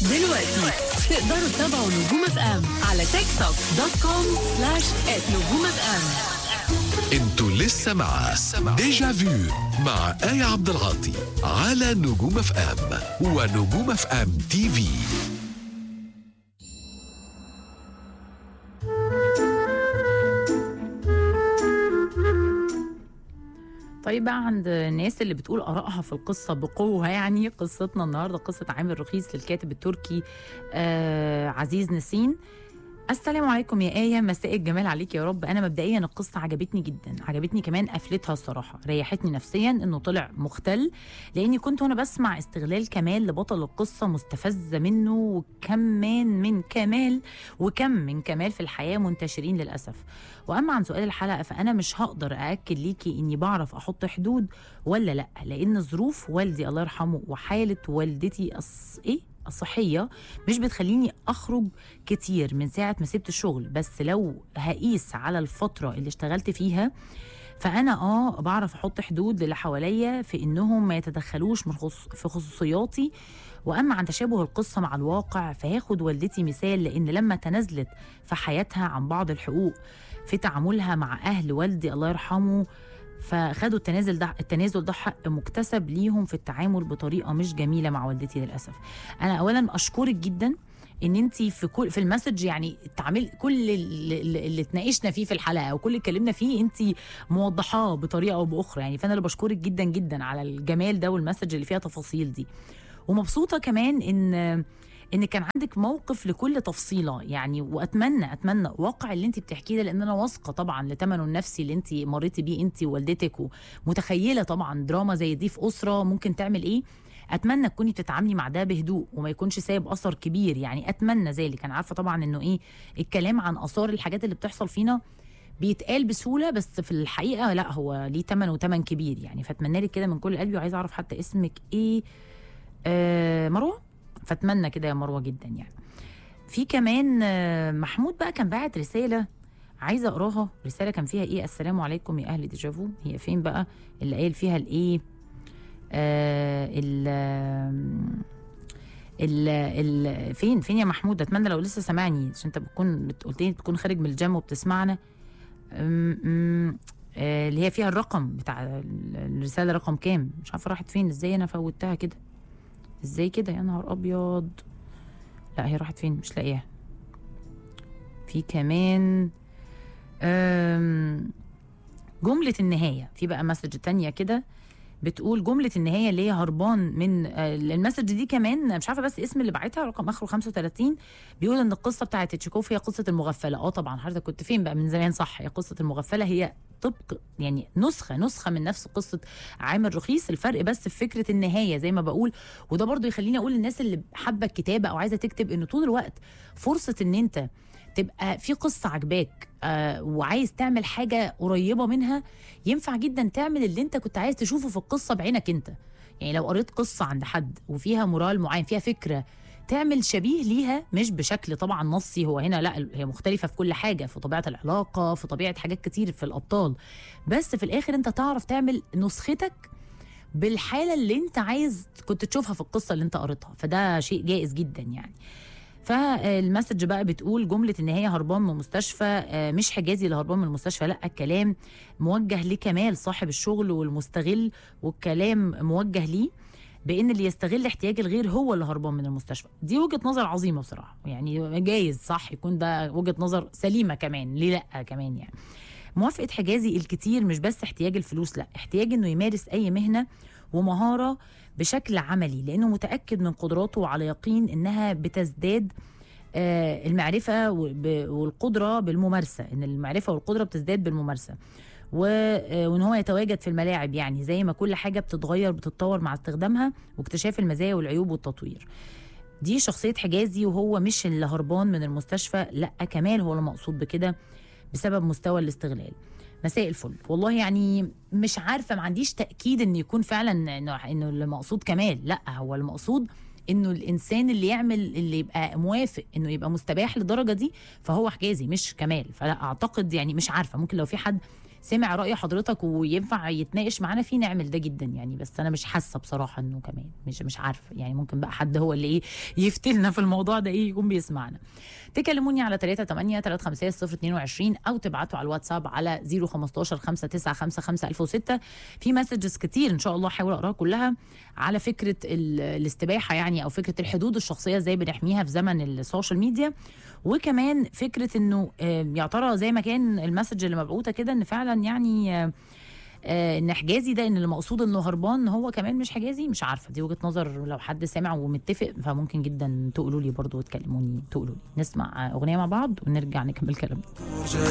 دلوقتي تقدروا تتابعوا نجوم اف ام على تيك توك دوت كوم سلاش ات نجوم اف ام انتوا لسه مع ديجا فيو مع آية عبد العاطي على نجوم اف ام ونجوم اف ام تي في طيب بقى عند الناس اللي بتقول آرائها في القصة بقوة يعني قصتنا النهاردة قصة عامر رخيص للكاتب التركي آه عزيز نسين السلام عليكم يا آية مساء الجمال عليك يا رب أنا مبدئيا القصة عجبتني جدا عجبتني كمان قفلتها الصراحة ريحتني نفسيا إنه طلع مختل لأني كنت وأنا بسمع استغلال كمال لبطل القصة مستفزة منه وكمان من كمال وكم من كمال في الحياة منتشرين للأسف واما عن سؤال الحلقه فانا مش هقدر ااكد ليكي اني بعرف احط حدود ولا لا لان ظروف والدي الله يرحمه وحاله والدتي الص... ايه الصحيه مش بتخليني اخرج كتير من ساعه ما سبت الشغل بس لو هقيس على الفتره اللي اشتغلت فيها فانا اه بعرف احط حدود للي حواليا في انهم ما يتدخلوش من خص... في خصوصياتي واما عن تشابه القصه مع الواقع فهاخد والدتي مثال لان لما تنازلت في حياتها عن بعض الحقوق في تعاملها مع اهل والدي الله يرحمه فخدوا التنازل ده التنازل ده حق مكتسب ليهم في التعامل بطريقه مش جميله مع والدتي للاسف انا اولا اشكرك جدا ان انت في كل في المسج يعني تعمل كل اللي, اللي اتناقشنا فيه في الحلقه او كل اللي اتكلمنا فيه انت موضحاه بطريقه او باخرى يعني فانا اللي بشكرك جدا جدا على الجمال ده والمسج اللي فيها تفاصيل دي ومبسوطه كمان ان ان كان عندك موقف لكل تفصيله يعني واتمنى اتمنى واقع اللي انت بتحكيه ده لان انا واثقه طبعا لثمنه النفسي اللي انت مريتي بيه انت ووالدتك ومتخيله طبعا دراما زي دي في اسره ممكن تعمل ايه اتمنى تكوني بتتعاملي مع ده بهدوء وما يكونش سايب اثر كبير يعني اتمنى ذلك انا عارفه طبعا انه ايه الكلام عن اثار الحاجات اللي بتحصل فينا بيتقال بسهوله بس في الحقيقه لا هو ليه ثمن وثمن كبير يعني فاتمنى لك كده من كل قلبي وعايزه اعرف حتى اسمك ايه آه مروه فاتمنى كده يا مروه جدا يعني في كمان آه، محمود بقى كان باعت رساله عايزه اقراها رساله كان فيها ايه السلام عليكم يا اهل ديجافو هي فين بقى اللي قايل فيها الايه آه ال ال ال فين فين يا محمود اتمنى لو لسه سامعني عشان انت بتكون بت- قلت لي بتكون خارج من الجيم وبتسمعنا أم- أم، آه، اللي هي فيها الرقم بتاع ال- الرساله رقم كام مش عارفه راحت فين ازاي انا فوتها كده ازاي كده يا نهار ابيض لا هي راحت فين مش لاقيها في كمان أم، جملة النهاية في بقى مسج تانية كده بتقول جملة النهاية اللي هي هربان من آه، المسج دي كمان مش عارفة بس اسم اللي بعتها رقم آخره 35 بيقول إن القصة بتاعت تشيكوف هي قصة المغفلة اه طبعا حضرتك كنت فين بقى من زمان صح هي قصة المغفلة هي طبق يعني نسخة نسخة من نفس قصة عامر رخيص الفرق بس في فكرة النهاية زي ما بقول وده برضو يخليني أقول للناس اللي حابة الكتابة أو عايزة تكتب إنه طول الوقت فرصة إن أنت تبقى في قصة عجباك آه وعايز تعمل حاجة قريبة منها ينفع جدا تعمل اللي انت كنت عايز تشوفه في القصة بعينك انت يعني لو قريت قصة عند حد وفيها مورال معين فيها فكرة تعمل شبيه ليها مش بشكل طبعا نصي هو هنا لا هي مختلفة في كل حاجة في طبيعة العلاقة في طبيعة حاجات كتير في الأبطال بس في الآخر انت تعرف تعمل نسختك بالحالة اللي انت عايز كنت تشوفها في القصة اللي انت قريتها فده شيء جائز جدا يعني فالمسج بقى بتقول جملة إن هي هربان من مستشفى آه، مش حجازي اللي هربان من المستشفى لا الكلام موجه لكمال صاحب الشغل والمستغل والكلام موجه ليه بان اللي يستغل احتياج الغير هو اللي هربان من المستشفى دي وجهه نظر عظيمه بصراحه يعني جايز صح يكون ده وجهه نظر سليمه كمان ليه لا كمان يعني موافقه حجازي الكتير مش بس احتياج الفلوس لا احتياج انه يمارس اي مهنه ومهاره بشكل عملي لانه متاكد من قدراته وعلى يقين انها بتزداد آه، المعرفه وب- والقدره بالممارسه ان المعرفه والقدره بتزداد بالممارسه و- آه، وان هو يتواجد في الملاعب يعني زي ما كل حاجه بتتغير بتتطور مع استخدامها واكتشاف المزايا والعيوب والتطوير دي شخصيه حجازي وهو مش اللي هربان من المستشفى لا كمال هو المقصود بكده بسبب مستوى الاستغلال مساء الفل والله يعني مش عارفه ما عنديش تاكيد ان يكون فعلا انه انه المقصود كمال لا هو المقصود انه الانسان اللي يعمل اللي يبقى موافق انه يبقى مستباح للدرجه دي فهو حجازي مش كمال فلا اعتقد يعني مش عارفه ممكن لو في حد سمع راي حضرتك وينفع يتناقش معانا فيه نعمل ده جدا يعني بس انا مش حاسه بصراحه انه كمان مش مش عارفه يعني ممكن بقى حد هو اللي ايه يفتلنا في الموضوع ده ايه يكون بيسمعنا تكلموني على 3 8 3 5 0 22 او تبعتوا على الواتساب على 015 5955 1006 في مسجز كتير ان شاء الله هحاول اقراها كلها على فكره ال- الاستباحه يعني او فكره الحدود الشخصيه ازاي بنحميها في زمن السوشيال ميديا وكمان فكره انه آه، يا ترى زي ما كان المسج اللي مبعوته كده ان فعلا يعني آه، آه، ان حجازي ده ان اللي مقصود انه هربان هو كمان مش حجازي مش عارفه دي وجهه نظر لو حد سامع ومتفق فممكن جدا تقولوا لي برضو وتكلموني تقولوا لي نسمع آه، اغنيه مع بعض ونرجع نكمل كلامنا